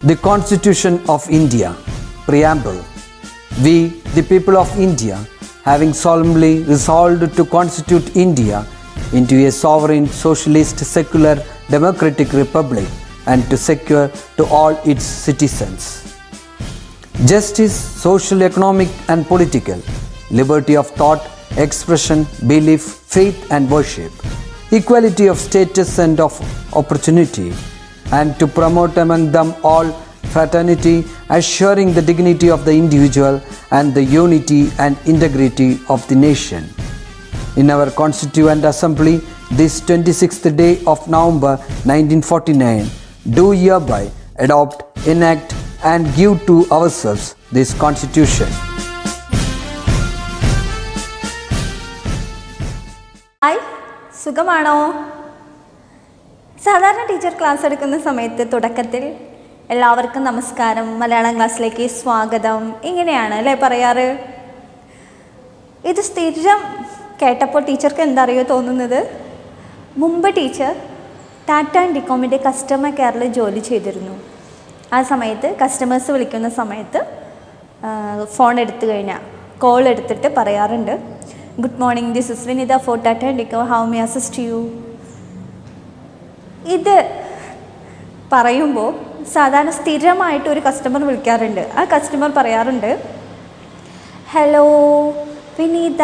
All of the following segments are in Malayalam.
The Constitution of India, Preamble. We, the people of India, having solemnly resolved to constitute India into a sovereign, socialist, secular, democratic republic and to secure to all its citizens justice, social, economic, and political, liberty of thought, expression, belief, faith, and worship, equality of status and of opportunity, and to promote among them all fraternity, assuring the dignity of the individual and the unity and integrity of the nation. In our Constituent Assembly, this 26th day of November 1949, do hereby adopt, enact, and give to ourselves this Constitution. Hi സുഖമാണോ സാധാരണ ടീച്ചർ ക്ലാസ് എടുക്കുന്ന സമയത്ത് തുടക്കത്തിൽ എല്ലാവർക്കും നമസ്കാരം മലയാളം ക്ലാസ്സിലേക്ക് സ്വാഗതം ഇങ്ങനെയാണ് അല്ലേ പറയാറ് ഇത് സ്ഥിരം കേട്ടപ്പോൾ ടീച്ചർക്ക് എന്താ അറിയോ തോന്നുന്നത് മുമ്പ് ടീച്ചർ ടാറ്റ ആൻഡ് ഡിക്കോമിൻ്റെ കസ്റ്റമർ കെയറിൽ ജോലി ചെയ്തിരുന്നു ആ സമയത്ത് കസ്റ്റമേഴ്സ് വിളിക്കുന്ന സമയത്ത് ഫോൺ എടുത്തു കഴിഞ്ഞാൽ കോൾ എടുത്തിട്ട് പറയാറുണ്ട് good morning this is Vinita for Tata and Docomo how may assist you ഇത് പറയുമ്പോൾ സാധാരണ സ്ഥിരമായിട്ട് ഒരു കസ്റ്റമർ വിളിക്കാറുണ്ട് ആ കസ്റ്റമർ പറയാറുണ്ട് hello Vineetha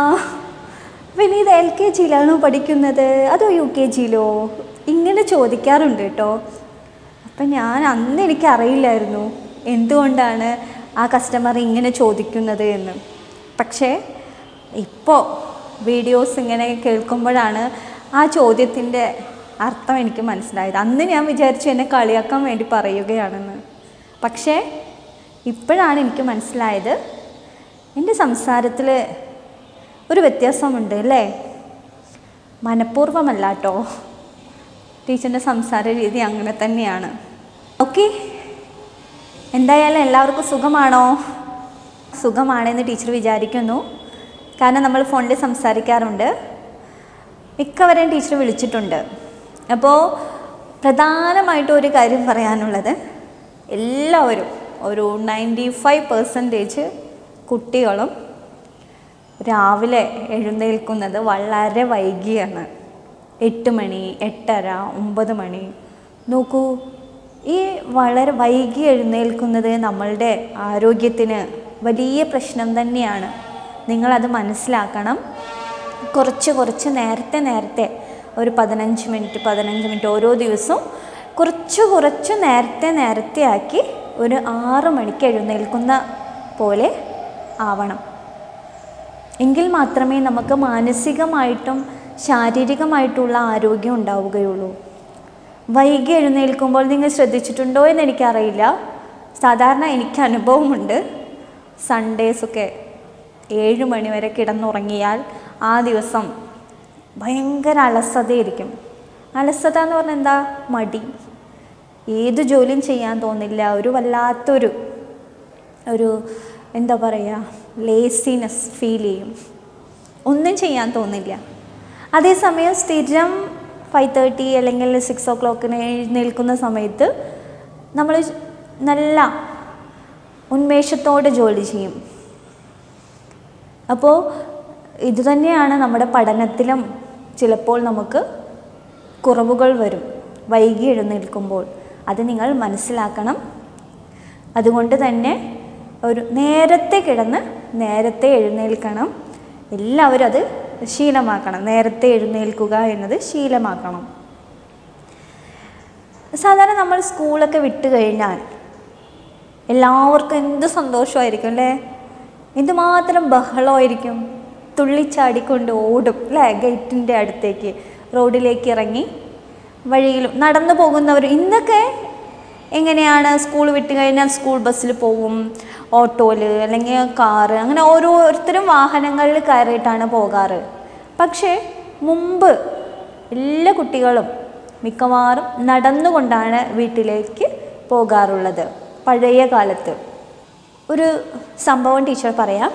Vineetha L K ജിയിലാണോ പഠിക്കുന്നത് അതോ യു കെ ജിയിലോ ഇങ്ങനെ ചോദിക്കാറുണ്ട് കേട്ടോ അപ്പം ഞാൻ അന്ന് എനിക്ക് അറിയില്ലായിരുന്നു എന്തുകൊണ്ടാണ് ആ കസ്റ്റമർ ഇങ്ങനെ ചോദിക്കുന്നത് എന്ന് പക്ഷേ ഇപ്പോൾ വീഡിയോസ് ഇങ്ങനെ കേൾക്കുമ്പോഴാണ് ആ ചോദ്യത്തിൻ്റെ അർത്ഥം എനിക്ക് മനസ്സിലായത് അന്ന് ഞാൻ വിചാരിച്ചു എന്നെ കളിയാക്കാൻ വേണ്ടി പറയുകയാണെന്ന് പക്ഷേ ഇപ്പോഴാണ് എനിക്ക് മനസ്സിലായത് എൻ്റെ സംസാരത്തിൽ ഒരു വ്യത്യാസമുണ്ട് അല്ലേ മനഃപൂർവ്വമല്ല കേട്ടോ ടീച്ചറിൻ്റെ സംസാര രീതി അങ്ങനെ തന്നെയാണ് ഓക്കെ എന്തായാലും എല്ലാവർക്കും സുഖമാണോ സുഖമാണെന്ന് ടീച്ചർ വിചാരിക്കുന്നു കാരണം നമ്മൾ ഫോണിൽ സംസാരിക്കാറുണ്ട് മിക്കവരെയും ടീച്ചർ വിളിച്ചിട്ടുണ്ട് അപ്പോൾ പ്രധാനമായിട്ടും ഒരു കാര്യം പറയാനുള്ളത് എല്ലാവരും ഒരു നയൻറ്റി ഫൈവ് പെർസെൻറ്റേജ് കുട്ടികളും രാവിലെ എഴുന്നേൽക്കുന്നത് വളരെ വൈകിയാണ് എട്ട് മണി എട്ടര ഒമ്പത് മണി നോക്കൂ ഈ വളരെ വൈകി എഴുന്നേൽക്കുന്നത് നമ്മളുടെ ആരോഗ്യത്തിന് വലിയ പ്രശ്നം തന്നെയാണ് നിങ്ങളത് മനസ്സിലാക്കണം കുറച്ച് കുറച്ച് നേരത്തെ നേരത്തെ ഒരു പതിനഞ്ച് മിനിറ്റ് പതിനഞ്ച് മിനിറ്റ് ഓരോ ദിവസവും കുറച്ച് കുറച്ച് നേരത്തെ നേരത്തെ ആക്കി ഒരു ആറ് മണിക്ക് എഴുന്നേൽക്കുന്ന പോലെ ആവണം എങ്കിൽ മാത്രമേ നമുക്ക് മാനസികമായിട്ടും ശാരീരികമായിട്ടുള്ള ആരോഗ്യം ഉണ്ടാവുകയുള്ളൂ വൈകി എഴുന്നേൽക്കുമ്പോൾ നിങ്ങൾ ശ്രദ്ധിച്ചിട്ടുണ്ടോ എന്ന് എനിക്കറിയില്ല സാധാരണ എനിക്ക് അനുഭവമുണ്ട് സൺഡേസൊക്കെ ഏഴ് മണി വരെ കിടന്നുറങ്ങിയാൽ ആ ദിവസം ഭയങ്കര അലസതയായിരിക്കും അലസത എന്ന് പറഞ്ഞാൽ എന്താ മടി ഏത് ജോലിയും ചെയ്യാൻ തോന്നില്ല ഒരു വല്ലാത്തൊരു ഒരു എന്താ പറയുക ലേസിനെസ് ഫീൽ ചെയ്യും ഒന്നും ചെയ്യാൻ തോന്നില്ല അതേസമയം സ്ഥിരം ഫൈവ് തേർട്ടി അല്ലെങ്കിൽ സിക്സ് ഓ ക്ലോക്കിന് എഴുന്നേൽക്കുന്ന സമയത്ത് നമ്മൾ നല്ല ഉന്മേഷത്തോടെ ജോലി ചെയ്യും അപ്പോൾ ഇതുതന്നെയാണ് നമ്മുടെ പഠനത്തിലും ചിലപ്പോൾ നമുക്ക് കുറവുകൾ വരും വൈകി എഴുന്നേൽക്കുമ്പോൾ അത് നിങ്ങൾ മനസ്സിലാക്കണം അതുകൊണ്ട് തന്നെ ഒരു നേരത്തെ കിടന്ന് നേരത്തെ എഴുന്നേൽക്കണം എല്ലാവരും അത് ശീലമാക്കണം നേരത്തെ എഴുന്നേൽക്കുക എന്നത് ശീലമാക്കണം സാധാരണ നമ്മൾ സ്കൂളൊക്കെ വിട്ട് കഴിഞ്ഞാൽ എല്ലാവർക്കും എന്ത് സന്തോഷമായിരിക്കും അല്ലേ എന്തുമാത്രം ബഹളമായിരിക്കും തുള്ളിച്ചാടിക്കൊണ്ട് ഓടും അല്ലേ ഗേറ്റിൻ്റെ അടുത്തേക്ക് റോഡിലേക്ക് ഇറങ്ങി വഴിയിലും നടന്നു പോകുന്നവർ ഇന്നൊക്കെ എങ്ങനെയാണ് സ്കൂൾ വിട്ട് കഴിഞ്ഞാൽ സ്കൂൾ ബസ്സിൽ പോവും ഓട്ടോയിൽ അല്ലെങ്കിൽ കാറ് അങ്ങനെ ഓരോരുത്തരും വാഹനങ്ങളിൽ കയറിയിട്ടാണ് പോകാറ് പക്ഷേ മുമ്പ് എല്ലാ കുട്ടികളും മിക്കവാറും നടന്നുകൊണ്ടാണ് വീട്ടിലേക്ക് പോകാറുള്ളത് പഴയ കാലത്ത് ഒരു സംഭവം ടീച്ചർ പറയാം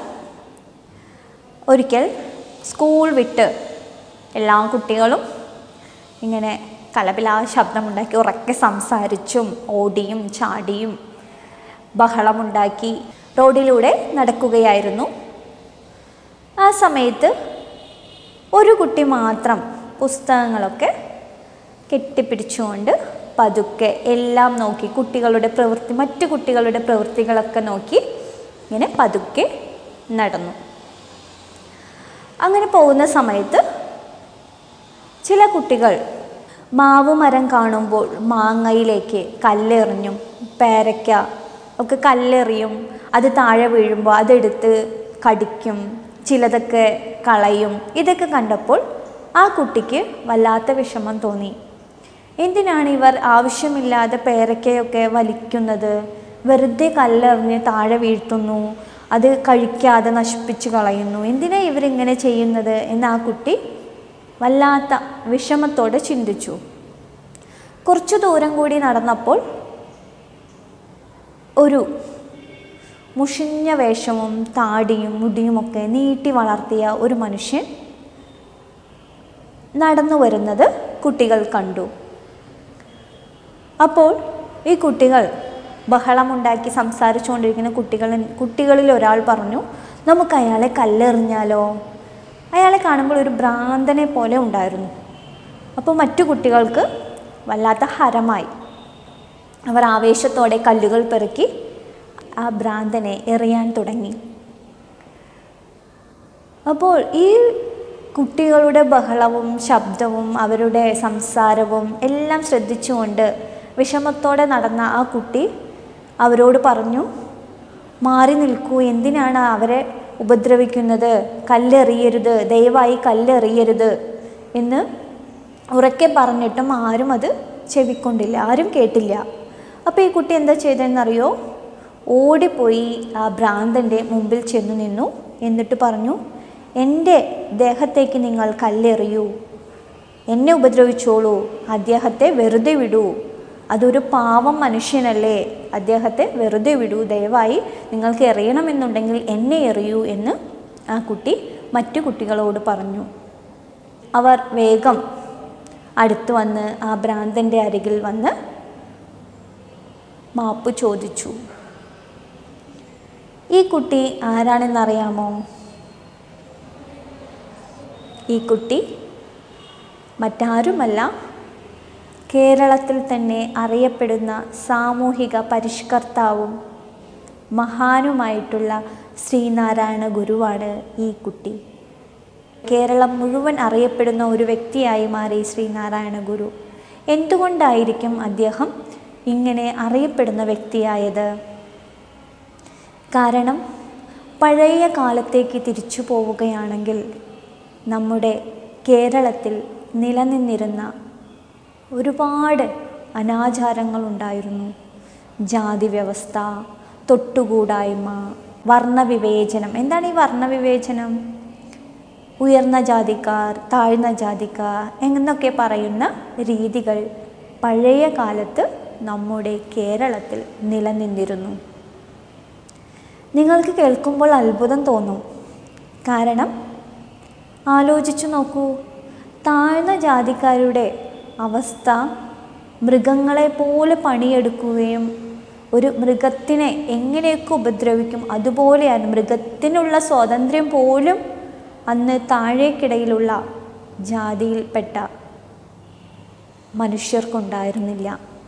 ഒരിക്കൽ സ്കൂൾ വിട്ട് എല്ലാ കുട്ടികളും ഇങ്ങനെ കലപിലാ ശബ്ദമുണ്ടാക്കി ഉറക്കെ സംസാരിച്ചും ഓടിയും ചാടിയും ബഹളമുണ്ടാക്കി റോഡിലൂടെ നടക്കുകയായിരുന്നു ആ സമയത്ത് ഒരു കുട്ടി മാത്രം പുസ്തകങ്ങളൊക്കെ കെട്ടിപ്പിടിച്ചുകൊണ്ട് പതുക്കെ എല്ലാം നോക്കി കുട്ടികളുടെ പ്രവൃത്തി മറ്റു കുട്ടികളുടെ പ്രവൃത്തികളൊക്കെ നോക്കി ഇങ്ങനെ പതുക്കെ നടന്നു അങ്ങനെ പോകുന്ന സമയത്ത് ചില കുട്ടികൾ മാവ് മരം കാണുമ്പോൾ മാങ്ങയിലേക്ക് കല്ലെറിഞ്ഞും പേരയ്ക്ക ഒക്കെ കല്ലെറിയും അത് താഴെ വീഴുമ്പോൾ അതെടുത്ത് കടിക്കും ചിലതൊക്കെ കളയും ഇതൊക്കെ കണ്ടപ്പോൾ ആ കുട്ടിക്ക് വല്ലാത്ത വിഷമം തോന്നി എന്തിനാണ് ഇവർ ആവശ്യമില്ലാതെ പേരയ്ക്കയൊക്കെ വലിക്കുന്നത് വെറുതെ കല്ലെറിഞ്ഞ് താഴെ വീഴ്ത്തുന്നു അത് കഴിക്കാതെ നശിപ്പിച്ച് കളയുന്നു എന്തിനാ ഇവരിങ്ങനെ ചെയ്യുന്നത് എന്ന് ആ കുട്ടി വല്ലാത്ത വിഷമത്തോടെ ചിന്തിച്ചു കുറച്ചു ദൂരം കൂടി നടന്നപ്പോൾ ഒരു മുഷിഞ്ഞ വേഷവും താടിയും മുടിയുമൊക്കെ നീട്ടി വളർത്തിയ ഒരു മനുഷ്യൻ നടന്നു വരുന്നത് കുട്ടികൾ കണ്ടു അപ്പോൾ ഈ കുട്ടികൾ ബഹളമുണ്ടാക്കി സംസാരിച്ചുകൊണ്ടിരിക്കുന്ന കുട്ടികൾ കുട്ടികളിൽ ഒരാൾ പറഞ്ഞു നമുക്ക് അയാളെ കല്ലെറിഞ്ഞാലോ അയാളെ കാണുമ്പോൾ ഒരു ഭ്രാന്തനെ പോലെ ഉണ്ടായിരുന്നു അപ്പോൾ മറ്റു കുട്ടികൾക്ക് വല്ലാത്ത ഹരമായി അവർ ആവേശത്തോടെ കല്ലുകൾ പെറുക്കി ആ ഭ്രാന്തനെ എറിയാൻ തുടങ്ങി അപ്പോൾ ഈ കുട്ടികളുടെ ബഹളവും ശബ്ദവും അവരുടെ സംസാരവും എല്ലാം ശ്രദ്ധിച്ചുകൊണ്ട് വിഷമത്തോടെ നടന്ന ആ കുട്ടി അവരോട് പറഞ്ഞു മാറി നിൽക്കൂ എന്തിനാണ് അവരെ ഉപദ്രവിക്കുന്നത് കല്ലെറിയരുത് ദയവായി കല്ലെറിയരുത് എന്ന് ഉറക്കെ പറഞ്ഞിട്ടും ആരും അത് ചെവിക്കൊണ്ടില്ല ആരും കേട്ടില്ല അപ്പോൾ ഈ കുട്ടി എന്താ ചെയ്തതെന്നറിയോ ഓടിപ്പോയി ആ ഭ്രാന്തൻ്റെ മുമ്പിൽ ചെന്നു നിന്നു എന്നിട്ട് പറഞ്ഞു എൻ്റെ ദേഹത്തേക്ക് നിങ്ങൾ കല്ലെറിയൂ എന്നെ ഉപദ്രവിച്ചോളൂ അദ്ദേഹത്തെ വെറുതെ വിടൂ അതൊരു പാവം മനുഷ്യനല്ലേ അദ്ദേഹത്തെ വെറുതെ വിടൂ ദയവായി നിങ്ങൾക്ക് എറിയണമെന്നുണ്ടെങ്കിൽ എന്നെ എറിയൂ എന്ന് ആ കുട്ടി മറ്റു കുട്ടികളോട് പറഞ്ഞു അവർ വേഗം അടുത്തു വന്ന് ആ ഭ്രാന്തൻ്റെ അരികിൽ വന്ന് മാപ്പ് ചോദിച്ചു ഈ കുട്ടി ആരാണെന്നറിയാമോ ഈ കുട്ടി മറ്റാരുമല്ല കേരളത്തിൽ തന്നെ അറിയപ്പെടുന്ന സാമൂഹിക പരിഷ്കർത്താവും മഹാനുമായിട്ടുള്ള ശ്രീനാരായണ ഗുരുവാണ് ഈ കുട്ടി കേരളം മുഴുവൻ അറിയപ്പെടുന്ന ഒരു വ്യക്തിയായി മാറി ശ്രീനാരായണ ഗുരു എന്തുകൊണ്ടായിരിക്കും അദ്ദേഹം ഇങ്ങനെ അറിയപ്പെടുന്ന വ്യക്തിയായത് കാരണം പഴയ കാലത്തേക്ക് തിരിച്ചു പോവുകയാണെങ്കിൽ നമ്മുടെ കേരളത്തിൽ നിലനിന്നിരുന്ന ഒരുപാട് അനാചാരങ്ങളുണ്ടായിരുന്നു ജാതി വ്യവസ്ഥ തൊട്ടുകൂടായ്മ വർണ്ണവിവേചനം എന്താണ് ഈ വർണ്ണവിവേചനം ഉയർന്ന ജാതിക്കാർ താഴ്ന്ന ജാതിക്കാർ എന്നൊക്കെ പറയുന്ന രീതികൾ പഴയ കാലത്ത് നമ്മുടെ കേരളത്തിൽ നിലനിന്നിരുന്നു നിങ്ങൾക്ക് കേൾക്കുമ്പോൾ അത്ഭുതം തോന്നും കാരണം ആലോചിച്ചു നോക്കൂ താഴ്ന്ന ജാതിക്കാരുടെ അവസ്ഥ മൃഗങ്ങളെ പോലെ പണിയെടുക്കുകയും ഒരു മൃഗത്തിനെ എങ്ങനെയൊക്കെ ഉപദ്രവിക്കും അതുപോലെയാണ് മൃഗത്തിനുള്ള സ്വാതന്ത്ര്യം പോലും അന്ന് താഴേക്കിടയിലുള്ള ജാതിയിൽപ്പെട്ട മനുഷ്യർക്കുണ്ടായിരുന്നില്ല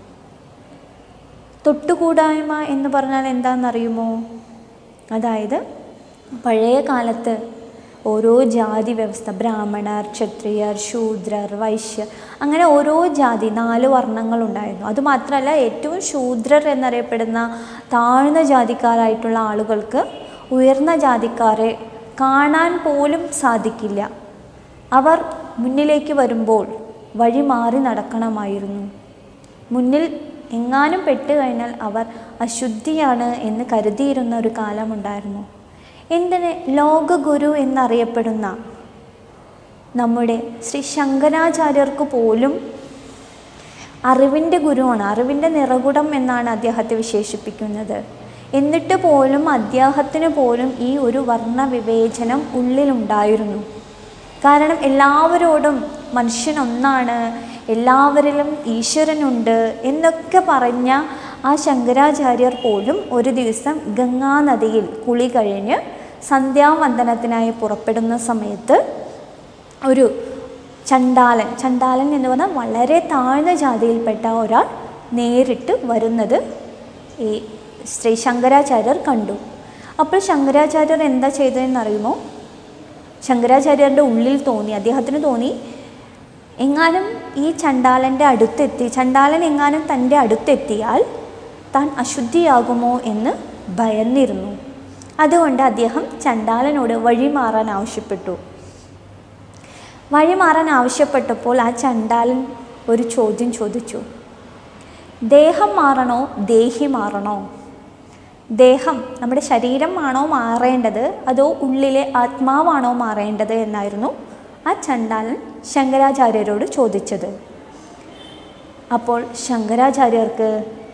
തൊട്ടുകൂടായ്മ എന്ന് പറഞ്ഞാൽ എന്താണെന്നറിയുമോ അതായത് പഴയ കാലത്ത് ഓരോ ജാതി വ്യവസ്ഥ ബ്രാഹ്മണർ ക്ഷത്രിയർ ശൂദ്രർ വൈശ്യർ അങ്ങനെ ഓരോ ജാതി നാല് വർണ്ണങ്ങളുണ്ടായിരുന്നു അതുമാത്രമല്ല ഏറ്റവും ശൂദ്രർ എന്നറിയപ്പെടുന്ന താഴ്ന്ന ജാതിക്കാരായിട്ടുള്ള ആളുകൾക്ക് ഉയർന്ന ജാതിക്കാരെ കാണാൻ പോലും സാധിക്കില്ല അവർ മുന്നിലേക്ക് വരുമ്പോൾ വഴി മാറി നടക്കണമായിരുന്നു മുന്നിൽ എങ്ങാനും പെട്ട് കഴിഞ്ഞാൽ അവർ അശുദ്ധിയാണ് എന്ന് കരുതിയിരുന്ന ഒരു കാലമുണ്ടായിരുന്നു എന്തിന് ലോകഗുരു എന്നറിയപ്പെടുന്ന നമ്മുടെ ശ്രീ ശങ്കരാചാര്യർക്ക് പോലും അറിവിൻ്റെ ഗുരുവാണ് അറിവിൻ്റെ നിറകുടം എന്നാണ് അദ്ദേഹത്തെ വിശേഷിപ്പിക്കുന്നത് എന്നിട്ട് പോലും അദ്ദേഹത്തിന് പോലും ഈ ഒരു വർണ്ണവിവേചനം ഉള്ളിലുണ്ടായിരുന്നു കാരണം എല്ലാവരോടും മനുഷ്യൻ ഒന്നാണ് എല്ലാവരിലും ഈശ്വരനുണ്ട് എന്നൊക്കെ പറഞ്ഞ ആ ശങ്കരാചാര്യർ പോലും ഒരു ദിവസം ഗംഗാനദിയിൽ കുളി കഴിഞ്ഞ് സന്ധ്യാവന്ദനത്തിനായി പുറപ്പെടുന്ന സമയത്ത് ഒരു ചണ്ടാലൻ ചണ്ടാലൻ എന്ന് പറഞ്ഞാൽ വളരെ താഴ്ന്ന ജാതിയിൽപ്പെട്ട ഒരാൾ നേരിട്ട് വരുന്നത് ഈ ശ്രീ ശങ്കരാചാര്യർ കണ്ടു അപ്പോൾ ശങ്കരാചാര്യർ എന്താ ചെയ്തതെന്ന് അറിയുമോ ശങ്കരാചാര്യരുടെ ഉള്ളിൽ തോന്നി അദ്ദേഹത്തിന് തോന്നി എങ്ങാനും ഈ ചണ്ടാലൻ്റെ അടുത്തെത്തി ചണ്ടാലൻ എങ്ങാനും തൻ്റെ അടുത്തെത്തിയാൽ താൻ അശുദ്ധിയാകുമോ എന്ന് ഭയന്നിരുന്നു അതുകൊണ്ട് അദ്ദേഹം ചണ്ടാലനോട് വഴി മാറാൻ ആവശ്യപ്പെട്ടു വഴി മാറാൻ ആവശ്യപ്പെട്ടപ്പോൾ ആ ചണ്ടാലൻ ഒരു ചോദ്യം ചോദിച്ചു ദേഹം മാറണോ ദേഹി മാറണോ ദേഹം നമ്മുടെ ശരീരമാണോ മാറേണ്ടത് അതോ ഉള്ളിലെ ആത്മാവാണോ മാറേണ്ടത് എന്നായിരുന്നു ആ ചണ്ടാലൻ ശങ്കരാചാര്യരോട് ചോദിച്ചത് അപ്പോൾ ശങ്കരാചാര്യർക്ക്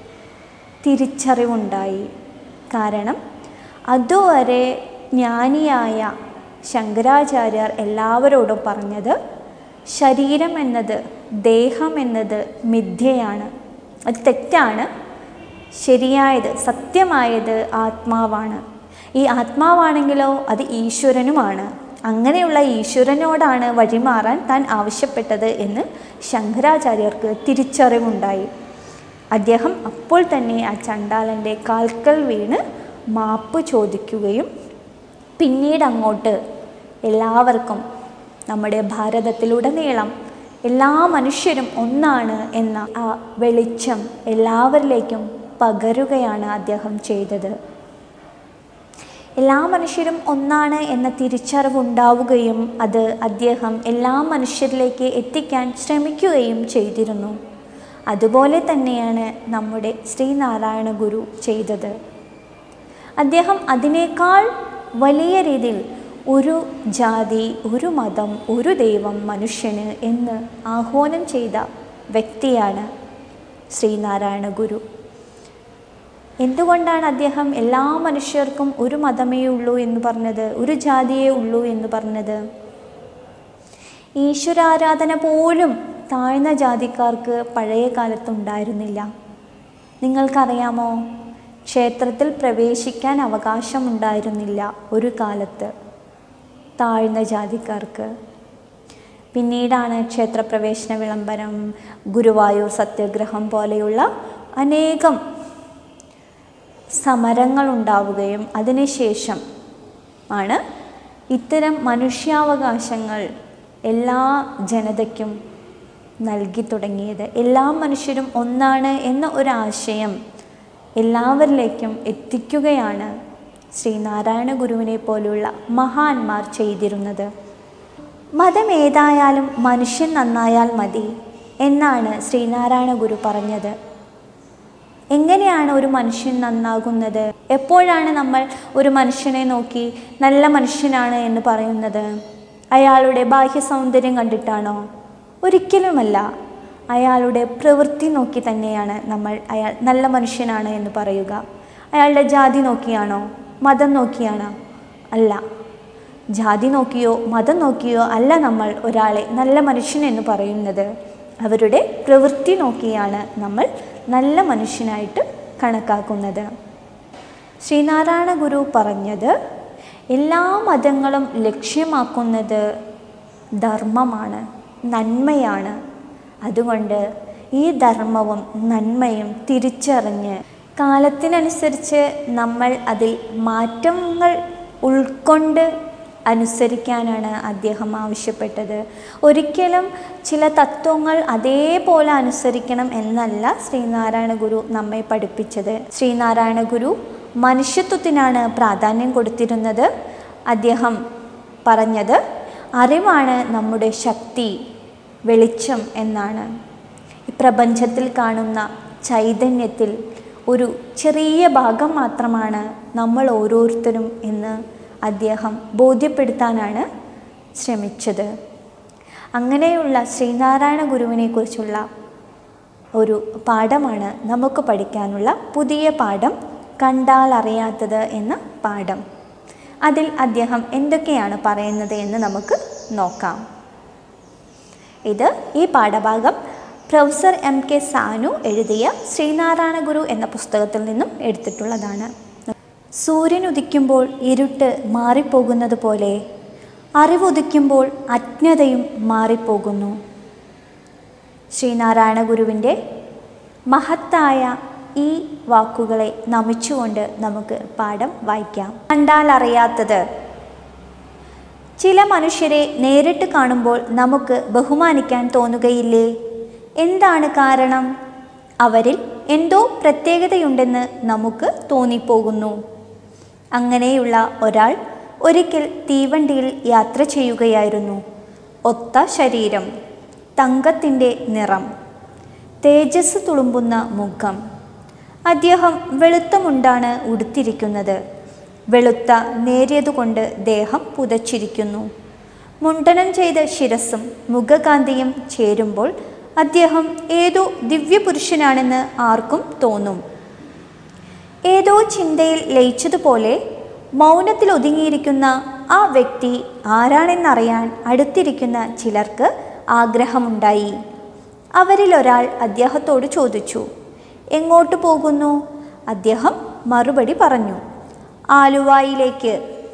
തിരിച്ചറിവുണ്ടായി കാരണം അതുവരെ ജ്ഞാനിയായ ശങ്കരാചാര്യർ എല്ലാവരോടും പറഞ്ഞത് ശരീരം എന്നത് ദേഹം എന്നത് മിഥ്യയാണ് അത് തെറ്റാണ് ശരിയായത് സത്യമായത് ആത്മാവാണ് ഈ ആത്മാവാണെങ്കിലോ അത് ഈശ്വരനുമാണ് അങ്ങനെയുള്ള ഈശ്വരനോടാണ് വഴിമാറാൻ താൻ ആവശ്യപ്പെട്ടത് എന്ന് ശങ്കരാചാര്യർക്ക് തിരിച്ചറിവുണ്ടായി അദ്ദേഹം അപ്പോൾ തന്നെ ആ ചണ്ടാലൻ്റെ കാൽക്കൽ വീണ് മാപ്പ് ചോദിക്കുകയും പിന്നീട് അങ്ങോട്ട് എല്ലാവർക്കും നമ്മുടെ ഭാരതത്തിലുടനീളം എല്ലാ മനുഷ്യരും ഒന്നാണ് എന്ന ആ വെളിച്ചം എല്ലാവരിലേക്കും പകരുകയാണ് അദ്ദേഹം ചെയ്തത് എല്ലാ മനുഷ്യരും ഒന്നാണ് എന്ന തിരിച്ചറിവുണ്ടാവുകയും അത് അദ്ദേഹം എല്ലാ മനുഷ്യരിലേക്ക് എത്തിക്കാൻ ശ്രമിക്കുകയും ചെയ്തിരുന്നു അതുപോലെ തന്നെയാണ് നമ്മുടെ ശ്രീനാരായണ ഗുരു ചെയ്തത് അദ്ദേഹം അതിനേക്കാൾ വലിയ രീതിയിൽ ഒരു ജാതി ഒരു മതം ഒരു ദൈവം മനുഷ്യന് എന്ന് ആഹ്വാനം ചെയ്ത വ്യക്തിയാണ് ശ്രീനാരായണ ഗുരു എന്തുകൊണ്ടാണ് അദ്ദേഹം എല്ലാ മനുഷ്യർക്കും ഒരു മതമേ ഉള്ളൂ എന്ന് പറഞ്ഞത് ഒരു ജാതിയേ ഉള്ളൂ എന്ന് പറഞ്ഞത് ഈശ്വരാരാധന പോലും താഴ്ന്ന ജാതിക്കാർക്ക് പഴയ കാലത്തുണ്ടായിരുന്നില്ല നിങ്ങൾക്കറിയാമോ ക്ഷേത്രത്തിൽ പ്രവേശിക്കാൻ അവകാശമുണ്ടായിരുന്നില്ല ഒരു കാലത്ത് താഴ്ന്ന ജാതിക്കാർക്ക് പിന്നീടാണ് ക്ഷേത്രപ്രവേശന വിളംബരം ഗുരുവായൂർ സത്യാഗ്രഹം പോലെയുള്ള അനേകം സമരങ്ങൾ ഉണ്ടാവുകയും അതിനുശേഷം ആണ് ഇത്തരം മനുഷ്യാവകാശങ്ങൾ എല്ലാ ജനതയ്ക്കും നൽകി തുടങ്ങിയത് എല്ലാ മനുഷ്യരും ഒന്നാണ് എന്ന ഒരാശയം എല്ലാവരിലേക്കും എത്തിക്കുകയാണ് ശ്രീനാരായണ ഗുരുവിനെ പോലുള്ള മഹാന്മാർ ചെയ്തിരുന്നത് മതം ഏതായാലും മനുഷ്യൻ നന്നായാൽ മതി എന്നാണ് ശ്രീനാരായണ ഗുരു പറഞ്ഞത് എങ്ങനെയാണ് ഒരു മനുഷ്യൻ നന്നാകുന്നത് എപ്പോഴാണ് നമ്മൾ ഒരു മനുഷ്യനെ നോക്കി നല്ല മനുഷ്യനാണ് എന്ന് പറയുന്നത് അയാളുടെ ബാഹ്യ സൗന്ദര്യം കണ്ടിട്ടാണോ ഒരിക്കലുമല്ല അയാളുടെ പ്രവൃത്തി നോക്കി തന്നെയാണ് നമ്മൾ അയാൾ നല്ല മനുഷ്യനാണ് എന്ന് പറയുക അയാളുടെ ജാതി നോക്കിയാണോ മതം നോക്കിയാണോ അല്ല ജാതി നോക്കിയോ മതം നോക്കിയോ അല്ല നമ്മൾ ഒരാളെ നല്ല മനുഷ്യൻ എന്ന് പറയുന്നത് അവരുടെ പ്രവൃത്തി നോക്കിയാണ് നമ്മൾ നല്ല മനുഷ്യനായിട്ട് കണക്കാക്കുന്നത് ശ്രീനാരായണ ഗുരു പറഞ്ഞത് എല്ലാ മതങ്ങളും ലക്ഷ്യമാക്കുന്നത് ധർമ്മമാണ് നന്മയാണ് അതുകൊണ്ട് ഈ ധർമ്മവും നന്മയും തിരിച്ചറിഞ്ഞ് കാലത്തിനനുസരിച്ച് നമ്മൾ അതിൽ മാറ്റങ്ങൾ ഉൾക്കൊണ്ട് അനുസരിക്കാനാണ് അദ്ദേഹം ആവശ്യപ്പെട്ടത് ഒരിക്കലും ചില തത്വങ്ങൾ അതേപോലെ അനുസരിക്കണം എന്നല്ല ശ്രീനാരായണ ഗുരു നമ്മെ പഠിപ്പിച്ചത് ശ്രീനാരായണ ഗുരു മനുഷ്യത്വത്തിനാണ് പ്രാധാന്യം കൊടുത്തിരുന്നത് അദ്ദേഹം പറഞ്ഞത് അറിവാണ് നമ്മുടെ ശക്തി വെളിച്ചം എന്നാണ് ഈ പ്രപഞ്ചത്തിൽ കാണുന്ന ചൈതന്യത്തിൽ ഒരു ചെറിയ ഭാഗം മാത്രമാണ് നമ്മൾ ഓരോരുത്തരും എന്ന് അദ്ദേഹം ബോധ്യപ്പെടുത്താനാണ് ശ്രമിച്ചത് അങ്ങനെയുള്ള ശ്രീനാരായണ ഗുരുവിനെക്കുറിച്ചുള്ള ഒരു പാഠമാണ് നമുക്ക് പഠിക്കാനുള്ള പുതിയ പാഠം കണ്ടാൽ അറിയാത്തത് എന്ന പാഠം അതിൽ അദ്ദേഹം എന്തൊക്കെയാണ് പറയുന്നത് എന്ന് നമുക്ക് നോക്കാം ഇത് ഈ പാഠഭാഗം പ്രൊഫസർ എം കെ സാനു എഴുതിയ ശ്രീനാരായണ ഗുരു എന്ന പുസ്തകത്തിൽ നിന്നും എടുത്തിട്ടുള്ളതാണ് സൂര്യൻ ഉദിക്കുമ്പോൾ ഇരുട്ട് മാറിപ്പോകുന്നത് പോലെ അറിവുദിക്കുമ്പോൾ അജ്ഞതയും മാറിപ്പോകുന്നു ശ്രീനാരായണ ഗുരുവിൻ്റെ മഹത്തായ ഈ വാക്കുകളെ നമിച്ചുകൊണ്ട് നമുക്ക് പാഠം വായിക്കാം കണ്ടാൽ അറിയാത്തത് ചില മനുഷ്യരെ നേരിട്ട് കാണുമ്പോൾ നമുക്ക് ബഹുമാനിക്കാൻ തോന്നുകയില്ലേ എന്താണ് കാരണം അവരിൽ എന്തോ പ്രത്യേകതയുണ്ടെന്ന് നമുക്ക് തോന്നിപ്പോകുന്നു അങ്ങനെയുള്ള ഒരാൾ ഒരിക്കൽ തീവണ്ടിയിൽ യാത്ര ചെയ്യുകയായിരുന്നു ഒത്ത ശരീരം തങ്കത്തിൻ്റെ നിറം തേജസ് തുളുമ്പുന്ന മുഖം അദ്ദേഹം വെളുത്ത മുണ്ടാണ് ഉടുത്തിരിക്കുന്നത് വെളുത്ത നേരിയതുകൊണ്ട് ദേഹം പുതച്ചിരിക്കുന്നു മുണ്ടനം ചെയ്ത ശിരസും മുഖകാന്തിയും ചേരുമ്പോൾ അദ്ദേഹം ഏതോ ദിവ്യപുരുഷനാണെന്ന് ആർക്കും തോന്നും ഏതോ ചിന്തയിൽ ലയിച്ചതുപോലെ മൗനത്തിൽ ഒതുങ്ങിയിരിക്കുന്ന ആ വ്യക്തി ആരാണെന്നറിയാൻ അടുത്തിരിക്കുന്ന ചിലർക്ക് ആഗ്രഹമുണ്ടായി അവരിലൊരാൾ അദ്ദേഹത്തോട് ചോദിച്ചു എങ്ങോട്ട് പോകുന്നു അദ്ദേഹം മറുപടി പറഞ്ഞു ആലുവായിലേക്ക്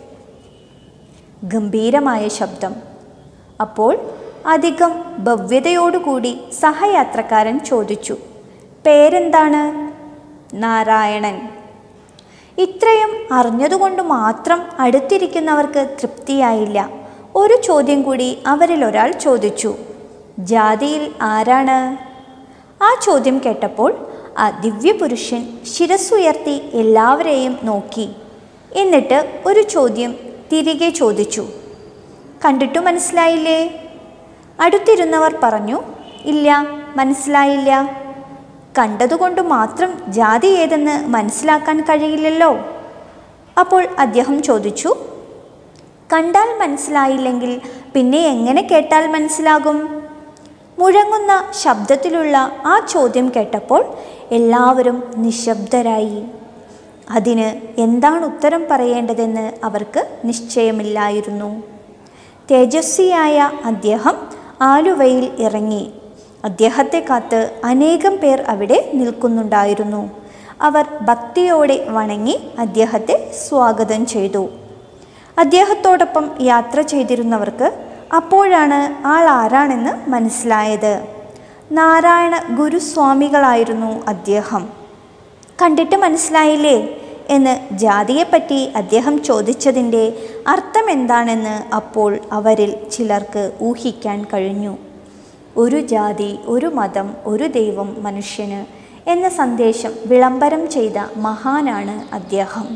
ഗംഭീരമായ ശബ്ദം അപ്പോൾ അധികം ഭവ്യതയോടുകൂടി സഹയാത്രക്കാരൻ ചോദിച്ചു പേരെന്താണ് നാരായണൻ ഇത്രയും അറിഞ്ഞതുകൊണ്ട് മാത്രം അടുത്തിരിക്കുന്നവർക്ക് തൃപ്തിയായില്ല ഒരു ചോദ്യം കൂടി അവരിൽ ഒരാൾ ചോദിച്ചു ജാതിയിൽ ആരാണ് ആ ചോദ്യം കേട്ടപ്പോൾ ആ ദിവ്യപുരുഷൻ ശിരസ്സുയർത്തി എല്ലാവരെയും നോക്കി എന്നിട്ട് ഒരു ചോദ്യം തിരികെ ചോദിച്ചു കണ്ടിട്ടു മനസ്സിലായില്ലേ അടുത്തിരുന്നവർ പറഞ്ഞു ഇല്ല മനസ്സിലായില്ല കണ്ടതുകൊണ്ട് മാത്രം ജാതി ഏതെന്ന് മനസ്സിലാക്കാൻ കഴിയില്ലല്ലോ അപ്പോൾ അദ്ദേഹം ചോദിച്ചു കണ്ടാൽ മനസ്സിലായില്ലെങ്കിൽ പിന്നെ എങ്ങനെ കേട്ടാൽ മനസ്സിലാകും മുഴങ്ങുന്ന ശബ്ദത്തിലുള്ള ആ ചോദ്യം കേട്ടപ്പോൾ എല്ലാവരും നിശബ്ദരായി അതിന് എന്താണ് ഉത്തരം പറയേണ്ടതെന്ന് അവർക്ക് നിശ്ചയമില്ലായിരുന്നു തേജസ്വിയായ അദ്ദേഹം ആലുവയിൽ ഇറങ്ങി അദ്ദേഹത്തെ കാത്ത് അനേകം പേർ അവിടെ നിൽക്കുന്നുണ്ടായിരുന്നു അവർ ഭക്തിയോടെ വണങ്ങി അദ്ദേഹത്തെ സ്വാഗതം ചെയ്തു അദ്ദേഹത്തോടൊപ്പം യാത്ര ചെയ്തിരുന്നവർക്ക് അപ്പോഴാണ് ആൾ ആരാണെന്ന് മനസ്സിലായത് നാരായണ ഗുരുസ്വാമികളായിരുന്നു അദ്ദേഹം കണ്ടിട്ട് മനസ്സിലായില്ലേ എന്ന് ജാതിയെപ്പറ്റി അദ്ദേഹം ചോദിച്ചതിൻ്റെ അർത്ഥം എന്താണെന്ന് അപ്പോൾ അവരിൽ ചിലർക്ക് ഊഹിക്കാൻ കഴിഞ്ഞു ഒരു ജാതി ഒരു മതം ഒരു ദൈവം മനുഷ്യന് എന്ന സന്ദേശം വിളംബരം ചെയ്ത മഹാനാണ് അദ്ദേഹം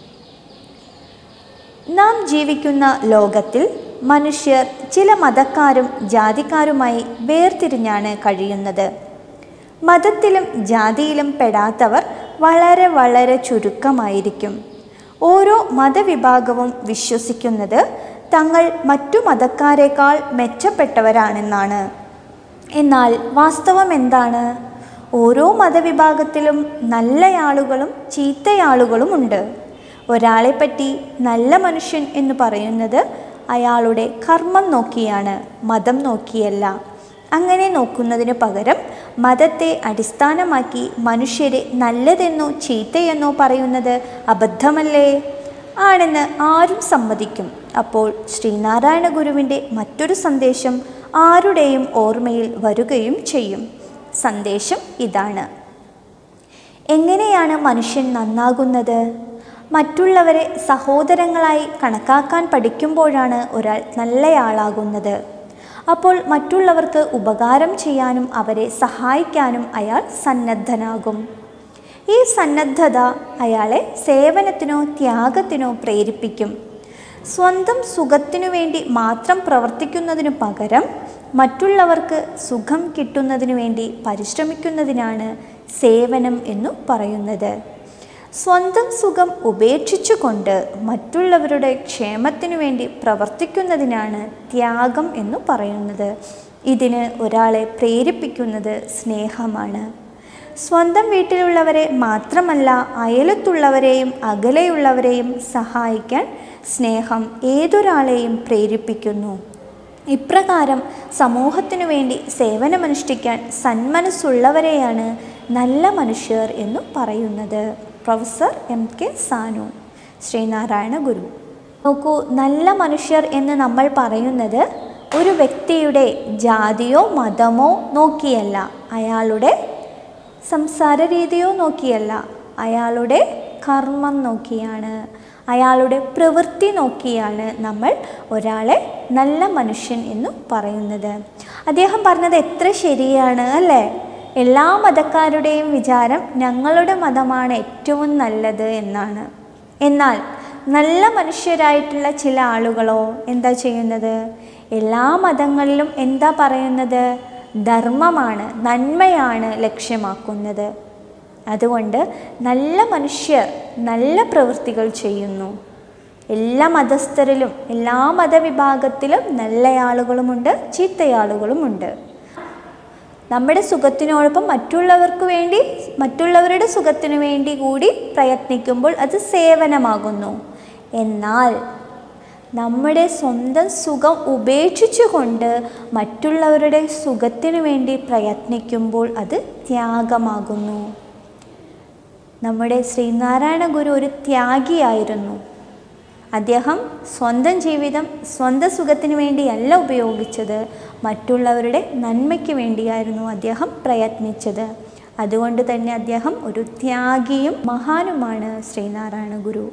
നാം ജീവിക്കുന്ന ലോകത്തിൽ മനുഷ്യർ ചില മതക്കാരും ജാതിക്കാരുമായി വേർതിരിഞ്ഞാണ് കഴിയുന്നത് മതത്തിലും ജാതിയിലും പെടാത്തവർ വളരെ വളരെ ചുരുക്കമായിരിക്കും ഓരോ മതവിഭാഗവും വിശ്വസിക്കുന്നത് തങ്ങൾ മറ്റു മതക്കാരേക്കാൾ മെച്ചപ്പെട്ടവരാണെന്നാണ് എന്നാൽ വാസ്തവം എന്താണ് ഓരോ മതവിഭാഗത്തിലും നല്ലയാളുകളും ചീത്തയാളുകളും ഉണ്ട് ഒരാളെപ്പറ്റി നല്ല മനുഷ്യൻ എന്ന് പറയുന്നത് അയാളുടെ കർമ്മം നോക്കിയാണ് മതം നോക്കിയല്ല അങ്ങനെ നോക്കുന്നതിന് പകരം മതത്തെ അടിസ്ഥാനമാക്കി മനുഷ്യരെ നല്ലതെന്നോ ചീത്തയെന്നോ പറയുന്നത് അബദ്ധമല്ലേ ആണെന്ന് ആരും സമ്മതിക്കും അപ്പോൾ ശ്രീനാരായണ ഗുരുവിൻ്റെ മറ്റൊരു സന്ദേശം ആരുടെയും ഓർമ്മയിൽ വരികയും ചെയ്യും സന്ദേശം ഇതാണ് എങ്ങനെയാണ് മനുഷ്യൻ നന്നാകുന്നത് മറ്റുള്ളവരെ സഹോദരങ്ങളായി കണക്കാക്കാൻ പഠിക്കുമ്പോഴാണ് ഒരാൾ നല്ലയാളാകുന്നത് അപ്പോൾ മറ്റുള്ളവർക്ക് ഉപകാരം ചെയ്യാനും അവരെ സഹായിക്കാനും അയാൾ സന്നദ്ധനാകും ഈ സന്നദ്ധത അയാളെ സേവനത്തിനോ ത്യാഗത്തിനോ പ്രേരിപ്പിക്കും സ്വന്തം സുഖത്തിനു വേണ്ടി മാത്രം പ്രവർത്തിക്കുന്നതിനു പകരം മറ്റുള്ളവർക്ക് സുഖം കിട്ടുന്നതിനു വേണ്ടി പരിശ്രമിക്കുന്നതിനാണ് സേവനം എന്നു പറയുന്നത് സ്വന്തം സുഖം ഉപേക്ഷിച്ചുകൊണ്ട് മറ്റുള്ളവരുടെ ക്ഷേമത്തിനു വേണ്ടി പ്രവർത്തിക്കുന്നതിനാണ് ത്യാഗം എന്നു പറയുന്നത് ഇതിന് ഒരാളെ പ്രേരിപ്പിക്കുന്നത് സ്നേഹമാണ് സ്വന്തം വീട്ടിലുള്ളവരെ മാത്രമല്ല അയലത്തുള്ളവരെയും അകലെയുള്ളവരെയും സഹായിക്കാൻ സ്നേഹം ഏതൊരാളെയും പ്രേരിപ്പിക്കുന്നു ഇപ്രകാരം സമൂഹത്തിനു വേണ്ടി സേവനമനുഷ്ഠിക്കാൻ സന്മനസ്സുള്ളവരെയാണ് നല്ല മനുഷ്യർ എന്നു പറയുന്നത് professor M K Sanu Sreenarayana Guru നോക്കൂ നല്ല മനുഷ്യർ എന്ന് നമ്മൾ പറയുന്നത് ഒരു വ്യക്തിയുടെ ജാതിയോ മതമോ നോക്കിയല്ല അയാളുടെ സംസാര രീതിയോ നോക്കിയല്ല അയാളുടെ കർമ്മം നോക്കിയാണ് അയാളുടെ പ്രവൃത്തി നോക്കിയാണ് നമ്മൾ ഒരാളെ നല്ല മനുഷ്യൻ എന്ന് പറയുന്നത് അദ്ദേഹം പറഞ്ഞത് എത്ര ശരിയാണ് അല്ലേ എല്ലാ മതക്കാരുടെയും വിചാരം ഞങ്ങളുടെ മതമാണ് ഏറ്റവും നല്ലത് എന്നാണ് എന്നാൽ നല്ല മനുഷ്യരായിട്ടുള്ള ചില ആളുകളോ എന്താ ചെയ്യുന്നത് എല്ലാ മതങ്ങളിലും എന്താ പറയുന്നത് ധർമ്മമാണ് നന്മയാണ് ലക്ഷ്യമാക്കുന്നത് അതുകൊണ്ട് നല്ല മനുഷ്യർ നല്ല പ്രവൃത്തികൾ ചെയ്യുന്നു എല്ലാ മതസ്ഥരിലും എല്ലാ മതവിഭാഗത്തിലും നല്ല ആളുകളുമുണ്ട് ചീത്തയാളുകളുമുണ്ട് നമ്മുടെ സുഖത്തിനോടൊപ്പം മറ്റുള്ളവർക്ക് വേണ്ടി മറ്റുള്ളവരുടെ സുഖത്തിനു വേണ്ടി കൂടി പ്രയത്നിക്കുമ്പോൾ അത് സേവനമാകുന്നു എന്നാൽ നമ്മുടെ സ്വന്തം സുഖം ഉപേക്ഷിച്ചുകൊണ്ട് മറ്റുള്ളവരുടെ സുഖത്തിനു വേണ്ടി പ്രയത്നിക്കുമ്പോൾ അത് ത്യാഗമാകുന്നു നമ്മുടെ ശ്രീനാരായണ ഗുരു ഒരു ത്യാഗിയായിരുന്നു അദ്ദേഹം സ്വന്തം ജീവിതം സ്വന്തം സുഖത്തിന് വേണ്ടിയല്ല ഉപയോഗിച്ചത് മറ്റുള്ളവരുടെ നന്മയ്ക്ക് വേണ്ടിയായിരുന്നു അദ്ദേഹം പ്രയത്നിച്ചത് അതുകൊണ്ട് തന്നെ അദ്ദേഹം ഒരു ത്യാഗിയും മഹാനുമാണ് ശ്രീനാരായണ ഗുരു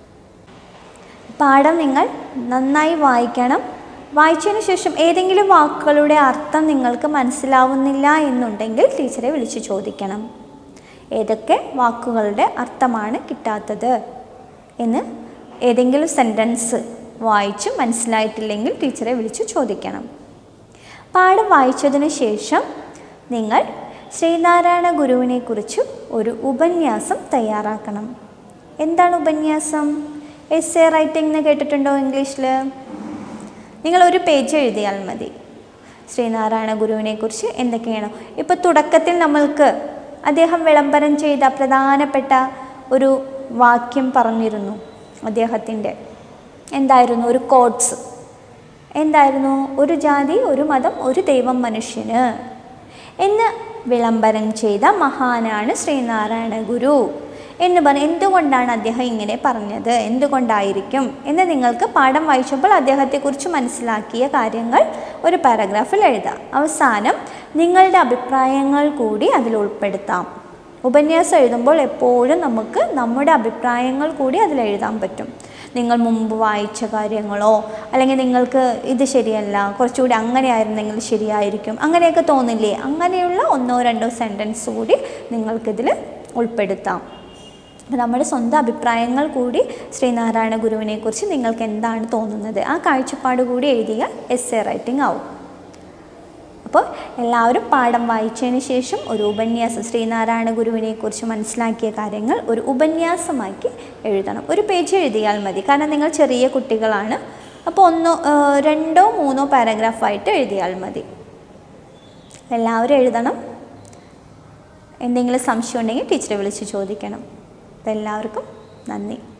പാഠം നിങ്ങൾ നന്നായി വായിക്കണം വായിച്ചതിന് ശേഷം ഏതെങ്കിലും വാക്കുകളുടെ അർത്ഥം നിങ്ങൾക്ക് മനസ്സിലാവുന്നില്ല എന്നുണ്ടെങ്കിൽ ടീച്ചറെ വിളിച്ച് ചോദിക്കണം ഏതൊക്കെ വാക്കുകളുടെ അർത്ഥമാണ് കിട്ടാത്തത് എന്ന് ഏതെങ്കിലും സെൻറ്റൻസ് വായിച്ച് മനസ്സിലായിട്ടില്ലെങ്കിൽ ടീച്ചറെ വിളിച്ച് ചോദിക്കണം പാഠം വായിച്ചതിന് ശേഷം നിങ്ങൾ ശ്രീനാരായണ ഗുരുവിനെക്കുറിച്ച് ഒരു ഉപന്യാസം തയ്യാറാക്കണം എന്താണ് ഉപന്യാസം എസ് എ റൈറ്റിംഗ് എന്ന് കേട്ടിട്ടുണ്ടോ ഇംഗ്ലീഷിൽ നിങ്ങൾ ഒരു പേജ് എഴുതിയാൽ മതി ശ്രീനാരായണ ഗുരുവിനെക്കുറിച്ച് എന്തൊക്കെയാണ് ഇപ്പോൾ തുടക്കത്തിൽ നമ്മൾക്ക് അദ്ദേഹം വിളംബരം ചെയ്ത പ്രധാനപ്പെട്ട ഒരു വാക്യം പറഞ്ഞിരുന്നു അദ്ദേഹത്തിൻ്റെ എന്തായിരുന്നു ഒരു കോട്സ് എന്തായിരുന്നു ഒരു ജാതി ഒരു മതം ഒരു ദൈവം മനുഷ്യന് എന്ന് വിളംബരം ചെയ്ത മഹാനാണ് ശ്രീനാരായണ ഗുരു എന്ന് പറഞ്ഞ് എന്തുകൊണ്ടാണ് അദ്ദേഹം ഇങ്ങനെ പറഞ്ഞത് എന്തുകൊണ്ടായിരിക്കും എന്ന് നിങ്ങൾക്ക് പാഠം വായിച്ചപ്പോൾ അദ്ദേഹത്തെക്കുറിച്ച് മനസ്സിലാക്കിയ കാര്യങ്ങൾ ഒരു പാരഗ്രാഫിൽ എഴുതാം അവസാനം നിങ്ങളുടെ അഭിപ്രായങ്ങൾ കൂടി അതിൽ ഉൾപ്പെടുത്താം ഉപന്യാസം എഴുതുമ്പോൾ എപ്പോഴും നമുക്ക് നമ്മുടെ അഭിപ്രായങ്ങൾ കൂടി അതിൽ എഴുതാൻ പറ്റും നിങ്ങൾ മുമ്പ് വായിച്ച കാര്യങ്ങളോ അല്ലെങ്കിൽ നിങ്ങൾക്ക് ഇത് ശരിയല്ല കുറച്ചുകൂടി അങ്ങനെ ആയിരുന്നെങ്കിൽ ശരിയായിരിക്കും അങ്ങനെയൊക്കെ തോന്നില്ലേ അങ്ങനെയുള്ള ഒന്നോ രണ്ടോ സെൻറ്റൻസ് കൂടി നിങ്ങൾക്കിതിൽ ഉൾപ്പെടുത്താം അപ്പോൾ നമ്മുടെ സ്വന്തം അഭിപ്രായങ്ങൾ കൂടി ശ്രീനാരായണ ഗുരുവിനെക്കുറിച്ച് നിങ്ങൾക്ക് എന്താണ് തോന്നുന്നത് ആ കാഴ്ചപ്പാട് കൂടി എഴുതിയാൽ എസ് എ റൈറ്റിംഗ് ആവും അപ്പോൾ എല്ലാവരും പാഠം വായിച്ചതിന് ശേഷം ഒരു ഉപന്യാസം ശ്രീനാരായണ ഗുരുവിനെക്കുറിച്ച് മനസ്സിലാക്കിയ കാര്യങ്ങൾ ഒരു ഉപന്യാസമാക്കി എഴുതണം ഒരു പേജ് എഴുതിയാൽ മതി കാരണം നിങ്ങൾ ചെറിയ കുട്ടികളാണ് അപ്പോൾ ഒന്നോ ഏഹ്, രണ്ടോ മൂന്നോ പാരഗ്രാഫായിട്ട് എഴുതിയാൽ മതി എല്ലാവരും എഴുതണം എന്തെങ്കിലും സംശയം ഉണ്ടെങ്കിൽ ടീച്ചറെ വിളിച്ച് ചോദിക്കണം അപ്പോൾ എല്ലാവർക്കും നന്ദി